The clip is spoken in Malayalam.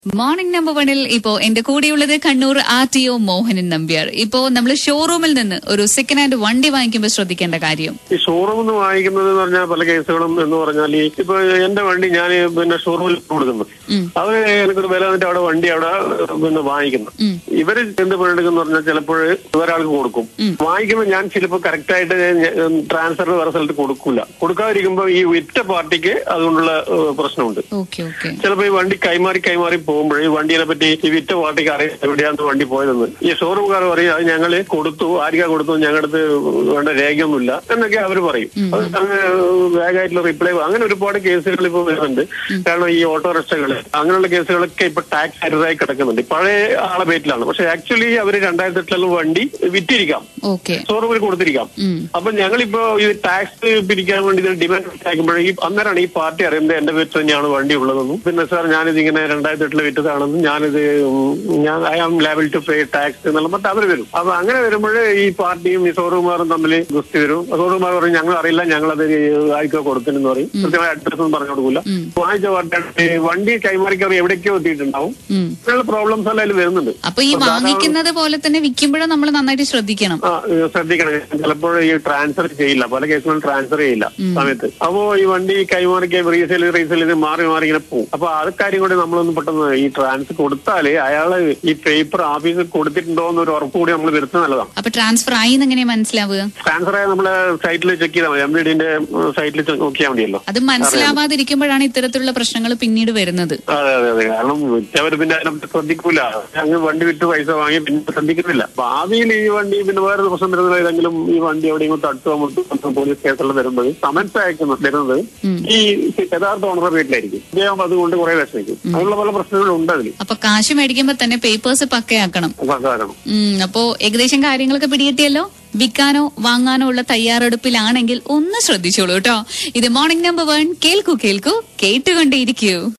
മോർണിംഗ് നമ്പർ വണിൽ ഇപ്പോ എന്റെ കൂടെയുള്ളത് Kannur R T O Mohanan Nambiar ഇപ്പോ നമ്മൾ ഷോറൂമിൽ നിന്ന് ഒരു സെക്കൻഡ് ഹാൻഡ് വണ്ടി വാങ്ങിക്കുമ്പോൾ ശ്രദ്ധിക്കേണ്ട കാര്യം ഈ ഷോറൂമിൽ നിന്ന് വാങ്ങിക്കുന്നത് എന്ന് പറഞ്ഞാൽ പല കേസുകളും എന്ന് പറഞ്ഞാൽ ഈ ഇപ്പൊ എന്റെ വണ്ടി ഞാൻ പിന്നെ ഷോറൂമിൽ കൊടുക്കുന്നു ഉം. അവര് എനിക്കൊരു വില എന്നിട്ട് അവിടെ വണ്ടി അവിടെ പിന്നെ വാങ്ങിക്കുന്നു ഉം. ഇവര് എന്ത് പണിയെടുക്കുന്ന പറഞ്ഞാൽ ചിലപ്പോൾ ഒരാൾക്ക് കൊടുക്കും ഉം. വാങ്ങിക്കുമ്പോൾ ഞാൻ ചിലപ്പോൾ കറക്റ്റ് ആയിട്ട് ട്രാൻസ്ഫർ വേറെ സ്ഥലത്ത് കൊടുക്കൂല കൊടുക്കാതിരിക്കുമ്പോൾ ഈ വിറ്റ പാർട്ടിക്ക് അതുകൊണ്ടുള്ള ഏഹ്, പ്രശ്നമുണ്ട് ഓക്കെ ഓക്കെ ചിലപ്പോ ഈ വണ്ടി കൈമാറി കൈമാറി പോകുമ്പോൾ ഈ വണ്ടിയെ പറ്റി ഈ വിറ്റ പാർട്ടിക്ക് അറിയാം എവിടെയാണ് വണ്ടി പോയതെന്ന് ഈ ഷോറൂംകാർ പറയും അത് ഞങ്ങള് കൊടുത്തു ആരിക്കാ കൊടുത്തു ഞങ്ങളുടെ അടുത്ത് വേണ്ട രേഖയൊന്നുമില്ല എന്നൊക്കെ അവർ പറയും അത് അങ്ങ് വേഗമായിട്ടുള്ള റിപ്ലൈ അങ്ങനെ ഒരുപാട് കേസുകൾ ഇപ്പോൾ വരുന്നുണ്ട് കാരണം ഈ ഓട്ടോറിക്ഷകൾ അങ്ങനെയുള്ള കേസുകളൊക്കെ ഇപ്പൊ ടാക്സ് അരുതായി കിടക്കുന്നുണ്ട് പഴയ ആളെ പേറ്റിലാണ് പക്ഷെ ആക്ച്വലി അവർ രണ്ടായിരത്തി എട്ടിലുള്ള വണ്ടി വിറ്റിരിക്കാം ഓക്കെ ഷോറൂമിൽ കൊടുത്തിരിക്കാം ഉം. അപ്പൊ ഞങ്ങളിപ്പോ ഈ ടാക്സ് പിരിക്കാൻ വേണ്ടി ഇതിന് ഡിമാൻഡ് ആക്കുമ്പോൾ ഈ അന്നേരമാണ് ഈ പാർട്ടി അറിയുന്നത് എന്റെ വീട്ടിൽ തന്നെയാണ് വണ്ടി ഉള്ളതെന്നും പിന്നെ സാർ ഞാനിത് ഇങ്ങനെ രണ്ടായിരത്തി എട്ടില് വിറ്റതാണെന്നും ഞാനിത് ഉം, ഞാൻ I am liable to pay tax എന്നുള്ള മറ്റേ അവർ വരും അപ്പൊ അങ്ങനെ വരുമ്പോൾ ഈ പാർട്ടിയും ഈ ഷോറൂമാറും തമ്മിൽ ഗുസ്തി വരും ഷോറൂമാർ പറയും ഞങ്ങൾ അറിയില്ല ഞങ്ങളത് ആർക്കോ കൊടുത്തിനെന്ന് പറയും കൃത്യമായ അഡ്രസ് ഒന്നും പറഞ്ഞു കൊടുക്കില്ല ഉം. വാങ്ങിച്ച പാർട്ടി വണ്ടി കൈമാറിക്കറി എവിടേക്കോ എത്തിയിട്ടുണ്ടാവും ഉം. അങ്ങനെയുള്ള പ്രോബ്ലംസ് എല്ലാം അതിൽ വരുന്നുണ്ട് അപ്പൊ ഈ വാങ്ങിക്കുന്നത് പോലെ തന്നെ വിൽക്കുമ്പോഴും നമ്മൾ നന്നായിട്ട് ശ്രദ്ധിക്കണം ആ ഇത് ശ്രദ്ധിക്കണം ചിലപ്പോൾ ഈ ട്രാൻസ്ഫർ ചെയ്യില്ല പല കേസുകളും ട്രാൻസ്ഫർ ചെയ്യില്ല സമയത്ത് അപ്പോ ഈ വണ്ടി കൈമാറിക്ക് റീസെയിൽ റീസെയിൽ ഇത് മാറി മാറി ഇങ്ങനെ പോകും അപ്പൊ അത് കാര്യം കൂടി നമ്മളൊന്ന് പെട്ടെന്ന് ഈ ട്രാൻസ്ഫർ കൊടുത്താല് അയാള് ഈ പേപ്പർ ഓഫീസിൽ കൊടുത്തിട്ടുണ്ടോ എന്നൊരു ഉറപ്പ് കൂടി നമ്മൾ വരുത്തുന്നത് നല്ലതാണ് അപ്പൊ ട്രാൻസ്ഫർ ആയി എന്ന് എങ്ങനെ മനസ്സിലാവുക ട്രാൻസ്ഫർ ആയ നമ്മള് സൈറ്റിൽ ചെക്ക് ചെയ്താൽ മതി എം ബി ഡിന്റെ സൈറ്റിൽ നോക്കിയാൽ മതിയല്ലോ അത് മനസ്സിലാവാതിരിക്കുമ്പോഴാണ് ഇത്തരത്തിലുള്ള പ്രശ്നങ്ങൾ പിന്നീട് വരുന്നത് അതെ അതെ അതെ കാരണം വിറ്റവര് പിന്നെ അതിനെ ശ്രദ്ധിക്കൂല അങ്ങ് വണ്ടി വിറ്റ് പൈസ വാങ്ങി പിന്നെ ശ്രദ്ധിക്കുന്നില്ല ഭാവിയിൽ ഈ വണ്ടി പിന്നെ വേറെ പ്രശ്നം വരുന്നത് ഏതെങ്കിലും ഈ വണ്ടി എവിടെയെങ്കിലും തട്ടുക മുട്ടുക പോലീസ് കേസുകൾ വരുമ്പോൾ സമൻസ് അയക്കുന്ന വരുന്നത് ഉം. ഈ യഥാർത്ഥ ഓണറുടെ വീട്ടിലായിരിക്കും ഇദ്ദേഹം അതുകൊണ്ട് കുറെ വിഷമിക്കും അതിനുള്ള പല പ്രശ്നങ്ങളും ഉണ്ട് അതിൽ അപ്പൊ കാശ് മേടിക്കുമ്പോ തന്നെ പേപ്പേഴ്സ് പക്കയാക്കണം കാരണം ഉം, അപ്പോ ഏകദേശം കാര്യങ്ങളൊക്കെ പിടികിട്ടിയല്ലോ വിൽക്കാനോ വാങ്ങാനോ ഉള്ള തയ്യാറെടുപ്പിലാണെങ്കിൽ ഒന്ന് ശ്രദ്ധിച്ചോളൂ കേട്ടോ ഇത് മോർണിംഗ് നമ്പർ വൺ കേൾക്കൂ കേൾക്കൂ കേട്ടുകൊണ്ടേയിരിക്കൂ